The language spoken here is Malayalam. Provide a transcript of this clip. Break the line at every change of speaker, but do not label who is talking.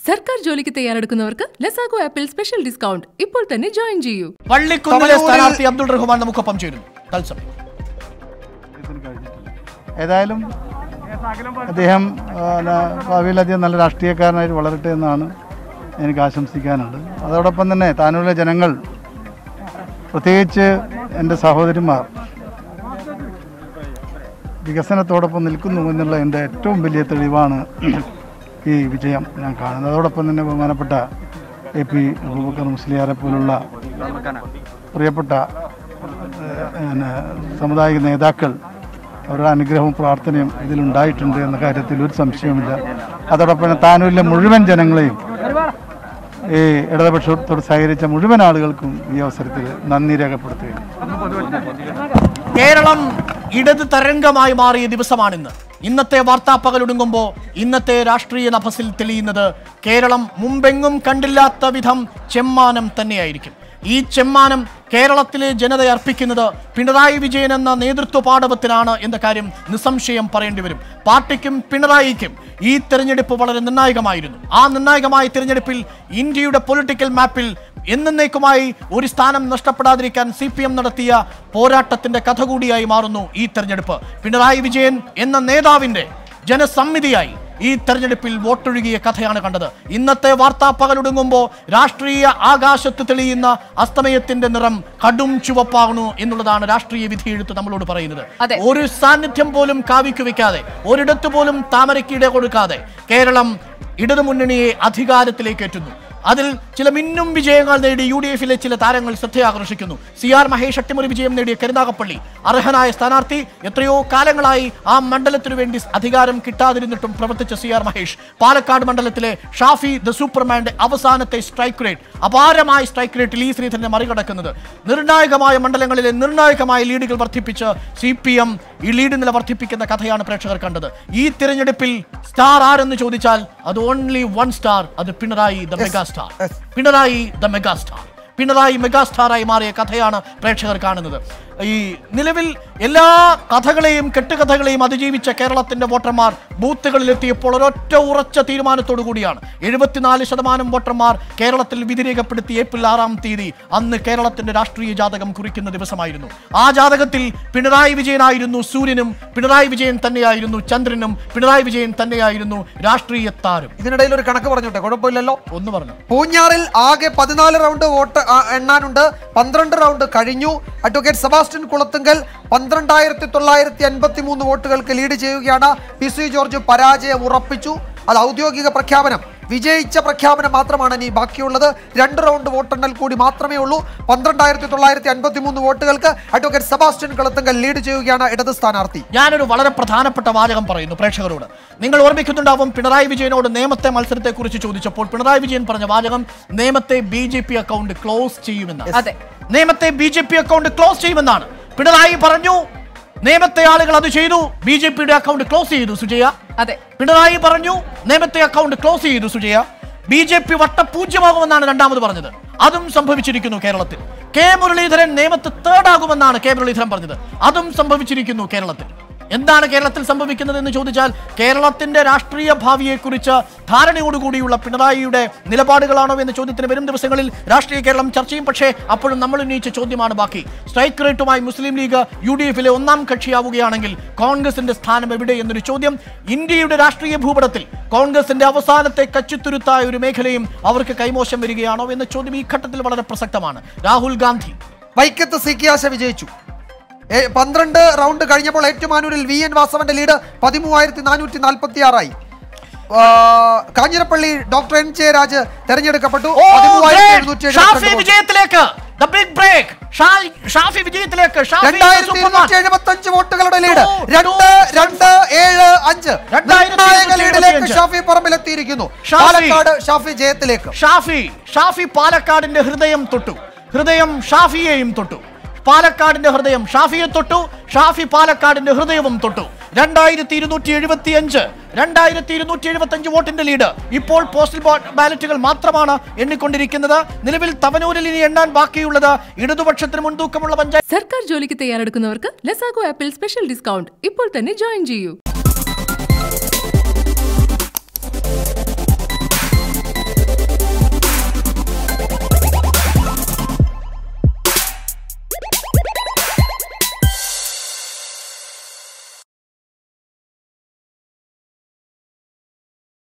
സർക്കാർ ജോലിക്ക് തയ്യാറെടുക്കുന്നവർക്ക് ലസാഗോ ആപ്പിൽ സ്പെഷ്യൽ ഡിസ്കൗണ്ട് ഇപ്പോൾ തന്നെ ജോയിൻ ചെയ്യൂ
പള്ളിക്കുന്നിലെ
തവനൂരിൽ-
സ്ഥാനാർത്ഥി അബ്ദുൾ റഹ്മാൻ നമുക്കൊപ്പം ചേരുന്നു തത്സമയം
ഏതായാലും അദ്ദേഹം ആ, ന- ഭാവിയിൽ അധികം നല്ല രാഷ്ട്രീയക്കാരനായിട്ട് വളരട്ടെ എന്നാണ് എനിക്ക് ആശംസിക്കാനുള്ളത് അതോടൊപ്പം തന്നെ താനൂരിലെ ജനങ്ങൾ പ്രത്യേകിച്ച് എൻ്റെ സഹോദരിമാർ വികസനത്തോടൊപ്പം നിൽക്കുന്നു എന്നുള്ള എൻ്റെ ഏറ്റവും വലിയ തെളിവാണ് ഈ വിജയം ഞാൻ കാണുന്നത് അതോടൊപ്പം തന്നെ ബഹുമാനപ്പെട്ട എ പി അബൂബക്കർ മുസ്ലിയാരെ പോലുള്ള പ്രിയപ്പെട്ട ഏഹ്, പിന്നെ സാമുദായിക നേതാക്കൾ അവരുടെ അനുഗ്രഹവും പ്രാർത്ഥനയും ഇതിലുണ്ടായിട്ടുണ്ട് എന്ന കാര്യത്തിൽ ഒരു സംശയവുമില്ല അതോടൊപ്പം തന്നെ താനൂരിലെ മുഴുവൻ ജനങ്ങളെയും ഈ ഇടതുപക്ഷത്തോട് സഹകരിച്ച മുഴുവൻ ആളുകൾക്കും ഈ അവസരത്തിൽ നന്ദി രേഖപ്പെടുത്തുകയാണ്
കേരളം ഇടത് തരംഗമായി മാറിയ ദിവസമാണിന്ന് ഇന്നത്തെ വാർത്താ പകലൊടുങ്ങുമ്പോൾ ഇന്നത്തെ രാഷ്ട്രീയ നഭസിൽ തെളിയുന്നത് കേരളം മുമ്പെങ്ങും കണ്ടില്ലാത്ത വിധം ചെമ്മാനം തന്നെയായിരിക്കും ഈ ചെമ്മാനം കേരളത്തിലെ ജനത അർപ്പിക്കുന്നത് പിണറായി വിജയൻ എന്ന നേതൃത്വ പാടവത്തിനാണ് എന്ന കാര്യം നിസ്സംശയം പറയേണ്ടി വരും പാർട്ടിക്കും പിണറായിക്കും ഈ തെരഞ്ഞെടുപ്പ് വളരെ നിർണായകമായിരുന്നു ആ നിർണായകമായ തിരഞ്ഞെടുപ്പിൽ ഇന്ത്യയുടെ പൊളിറ്റിക്കൽ മാപ്പിൽ എന്നേക്കുമായി ഒരു സ്ഥാനം നഷ്ടപ്പെടാതിരിക്കാൻ സി പി എം നടത്തിയ പോരാട്ടത്തിന്റെ കഥ കൂടിയായി മാറുന്നു ഈ തെരഞ്ഞെടുപ്പ് പിണറായി വിജയൻ എന്ന നേതാവിന്റെ ജനസമ്മിതിയായി ഈ തെരഞ്ഞെടുപ്പിൽ വോട്ടൊഴുകിയ കഥയാണ് കണ്ടത് ഇന്നത്തെ വാർത്താ പകലൊടുങ്ങുമ്പോൾ രാഷ്ട്രീയ ആകാശത്ത് തെളിയുന്ന അസ്തമയത്തിന്റെ നിറം കടും ചുവപ്പാകുന്നു എന്നുള്ളതാണ് രാഷ്ട്രീയ വിധിയെഴുത്ത് നമ്മളോട് പറയുന്നത്
അതെ.
ഒരു സാന്നിധ്യം പോലും കാവിക്ക് വെക്കാതെ ഒരിടത്ത് പോലും താമരയ്ക്ക് ഇട കൊടുക്കാതെ കേരളം ഇടതുമുന്നണിയെ അധികാരത്തിലേക്ക് എത്തുന്നു അതിൽ ചില മിന്നും വിജയങ്ങൾ നേടി യു ഡി എഫിലെ ചില താരങ്ങൾ ശ്രദ്ധയാകർഷിക്കുന്നു സി ആർ മഹേഷ് അട്ടിമറി വിജയം നേടിയ കരുനാഗപ്പള്ളി അർഹനായ സ്ഥാനാർത്ഥി എത്രയോ കാലങ്ങളായി ആ മണ്ഡലത്തിനു വേണ്ടി അധികാരം കിട്ടാതിരുന്നിട്ടും പ്രവർത്തിച്ച സി ആർ മഹേഷ് പാലക്കാട് മണ്ഡലത്തിലെ ഷാഫി ദ സൂപ്പർമാന്റെ അവസാനത്തെ സ്ട്രൈക്ക് റേറ്റ് അപാരമായ സ്ട്രൈക്ക് റേറ്റിൽ ഈ ശ്രീധരനെ മറികടക്കുന്നത് നിർണായകമായ മണ്ഡലങ്ങളിലെ നിർണായകമായ ലീഡുകൾ വർദ്ധിപ്പിച്ച് സി പി എം ഈ ലീഡ് നില വർദ്ധിപ്പിക്കുന്ന കഥയാണ് പ്രേക്ഷകർ കണ്ടത് ഈ തിരഞ്ഞെടുപ്പിൽ സ്റ്റാർ ആരെന്ന് ചോദിച്ചാൽ അത് ഓൺലി വൺ സ്റ്റാർ അത് Pinarayi the mega star Pinarayi the mega star Pinarayi മെഗാസ്റ്റാറായി മാറിയ കഥയാണ് പ്രേക്ഷകർ കാണുന്നത് ഈ നിലവിൽ എല്ലാ കഥകളെയും കെട്ടുകഥകളെയും അതിജീവിച്ച കേരളത്തിന്റെ വോട്ടർമാർ ബൂത്തുകളിലെത്തിയപ്പോൾ ഒരൊറ്റ ഉറച്ച തീരുമാനത്തോടു കൂടിയാണ് എഴുപത്തിനാല് ശതമാനം വോട്ടർമാർ കേരളത്തിൽ വിധി രേഖപ്പെടുത്തി ഏപ്രിൽ ആറാം തീയതി അന്ന് കേരളത്തിന്റെ രാഷ്ട്രീയ ജാതകം കുറിക്കുന്ന ദിവസമായിരുന്നു ആ ജാതകത്തിൽ പിണറായി വിജയനായിരുന്നു സൂര്യനും പിണറായി വിജയൻ തന്നെയായിരുന്നു ചന്ദ്രനും പിണറായി വിജയൻ തന്നെയായിരുന്നു രാഷ്ട്രീയ താരം
ഇതിനിടയിൽ ഒരു കണക്ക് പറഞ്ഞോട്ടെ കുഴപ്പമില്ലല്ലോ
ഒന്ന് പറഞ്ഞു
പൂഞ്ഞാറിൽ ആകെ പതിനാല് റൗണ്ട് വോട്ട് ആ, എണ്ണാനുണ്ട് പന്ത്രണ്ട് റൗണ്ട് കഴിഞ്ഞു അഡ്വക്കേറ്റ് സെബാസ്റ്റ്യൻ കുളത്തുങ്കൽ പന്ത്രണ്ടായിരത്തി തൊള്ളായിരത്തി അൻപത്തി മൂന്ന് വോട്ടുകൾക്ക് ലീഡ് ചെയ്യുകയാണ് പി സി ജോർജ് പരാജയം ഉറപ്പിച്ചു അത് ഔദ്യോഗിക പ്രഖ്യാപനം വിജയിച്ച പ്രഖ്യാപനം മാത്രമാണ് ഇനി ബാക്കിയുള്ളത് രണ്ട് റൗണ്ട് വോട്ടെണ്ണൽ കൂടി മാത്രമേ ഉള്ളൂ പന്ത്രണ്ടായിരത്തി തൊള്ളായിരത്തി അൻപത്തി മൂന്ന് വോട്ടുകൾക്ക് അഡ്വക്കേറ്റ് സെബാസ്റ്റ്യൻ കുളത്തുങ്കൽ ലീഡ് ചെയ്യുകയാണ് ഇടത് സ്ഥാനാർത്ഥി
ഞാനൊരു വളരെ പ്രധാനപ്പെട്ട വാചകം പറയുന്നു പ്രേക്ഷകരോട് നിങ്ങൾ ഓർമ്മിക്കുന്നുണ്ടാവും പിണറായി വിജയനോട് നേമത്തെ മത്സരത്തെക്കുറിച്ച് ചോദിച്ചപ്പോൾ പിണറായി വിജയൻ പറഞ്ഞ വാചകം നേമത്തെ B J P account close ചെയ്യുമെന്നാണ്
അതെ.
നേമത്തെ B J P account close ചെയ്യുമെന്നാണ് പിണറായി പറഞ്ഞു നേമത്തെ ആളുകൾ അത് ചെയ്തു ബി ജെ പിയുടെ അക്കൗണ്ട് ക്ലോസ് ചെയ്തു സുജയ
അതെ
പിണറായി പറഞ്ഞു നേമത്തെ അക്കൗണ്ട് ക്ലോസ് ചെയ്തു സുജയ ബി ജെ പി വട്ടപൂജ്യമാകുമെന്നാണ് രണ്ടാമത് പറഞ്ഞത് അതും സംഭവിച്ചിരിക്കുന്നു കേരളത്തിൽ കെ മുരളീധരൻ നേമത്ത് തേർഡ് ആകുമെന്നാണ് കെ മുരളീധരൻ പറഞ്ഞത് അതും സംഭവിച്ചിരിക്കുന്നു കേരളത്തിൽ എന്താണ് കേരളത്തിൽ സംഭവിക്കുന്നത് എന്ന് ചോദിച്ചാൽ കേരളത്തിന്റെ രാഷ്ട്രീയ ഭാവിയെക്കുറിച്ച് ധാരണയോടുകൂടിയുള്ള പിണറായിയുടെ നിലപാടുകളാണോ എന്ന ചോദ്യത്തിന് വരും ദിവസങ്ങളിൽ രാഷ്ട്രീയ കേരളം ചർച്ച ചെയ്യും പക്ഷേ അപ്പോഴും നമ്മൾ ഉന്നയിച്ച ചോദ്യമാണ് ബാക്കി സ്ട്രൈക്ക് റേറ്റുമായി മുസ്ലിം ലീഗ് യു ഡി എഫിലെ ഒന്നാം കക്ഷിയാവുകയാണെങ്കിൽ കോൺഗ്രസിന്റെ സ്ഥാനം എവിടെ എന്നൊരു ചോദ്യം ഇന്ത്യയുടെ രാഷ്ട്രീയ ഭൂപടത്തിൽ കോൺഗ്രസിന്റെ അവസാനത്തെ കച്ചിത്തുരുത്തായ ഒരു മേഖലയും അവർക്ക് കൈമോശം വരികയാണോ എന്ന ചോദ്യം ഈ ഘട്ടത്തിൽ വളരെ പ്രസക്തമാണ് രാഹുൽ ഗാന്ധി
വൈക്കത്ത് സി കെ ആശ വിജയിച്ചു ഏ, പന്ത്രണ്ട് റൗണ്ട് കഴിഞ്ഞപ്പോൾ ഏറ്റുമാനൂരിൽ വി എൻ വാസവന്റെ ലീഡ് പതിമൂവായിരത്തി നാനൂറ്റി നാൽപ്പത്തി ആറായി ആ, കാഞ്ഞിരപ്പള്ളി ഡോക്ടർ എൻ ജയരാജ് തെരഞ്ഞെടുക്കപ്പെട്ടു
ഓ,
പതിമൂവായിരത്തി
great!
എഴുന്നൂറ്റി
ഷാഫി
എഴുപത്തിരണ്ട് വോട്ട്.
വിജയത്തിലേക്ക് ദ ബിഗ് ബ്രേക്ക് ഷാഫി വിജയത്തിലേക്ക് ഷാഫി
രണ്ടായിരത്തി
സൂപ്പർമാൻ.
ഇരുന്നൂറ്റി എഴുപത്തി അഞ്ച് വോട്ടുകളുടെ ലീഡ്
Two,
രണ്ട്
two,
രണ്ട് ഏഴ് അഞ്ച്
രണ്ടായിരത്തി
നിർണായക
ഇരുന്നൂറ്റി
ലീഡിലേക്ക്
എഴുപത്തിയഞ്ച്.
ഷാഫി പറമ്പിലെത്തിയിരിക്കുന്നു
ഷാഫി.
പാലക്കാട് ഷാഫി ജയത്തിലേക്ക്
ഷാഫി ഷാഫി പാലക്കാടിന്റെ ഹൃദയം തൊട്ടു ഹൃദയം ഷാഫിയെയും തൊട്ടു പാലക്കാടിന്റെ ഹൃദയം ഷാഫിയെ തൊട്ടു ഷാഫി പാലക്കാടിന്റെ ഹൃദയവും തൊട്ടു രണ്ടായിരത്തി ഇരുന്നൂറ്റി എഴുപത്തി അഞ്ച് രണ്ടായിരത്തി ഇരുന്നൂറ്റി എഴുപത്തി അഞ്ച് വോട്ടിന്റെ ലീഡ് ഇപ്പോൾ പോസ്റ്റൽ ബാ- ബാലറ്റുകൾ മാത്രമാണ് എണ്ണിക്കൊണ്ടിരിക്കുന്നത് നിലവിൽ തവനൂരിൽ ഇനി എണ്ണാൻ ബാക്കിയുള്ളത് ഇടതുപക്ഷത്തിന് മുൻതൂക്കമുള്ള പഞ്ചായത്ത്
സർക്കാർ ജോലിക്ക് തയ്യാറെടുക്കുന്നവർക്ക് ലസാഗോ ആപ്പിൽ സ്പെഷ്യൽ ഡിസ്കൗണ്ട് ഇപ്പോൾ തന്നെ ജോയിൻ ചെയ്യൂ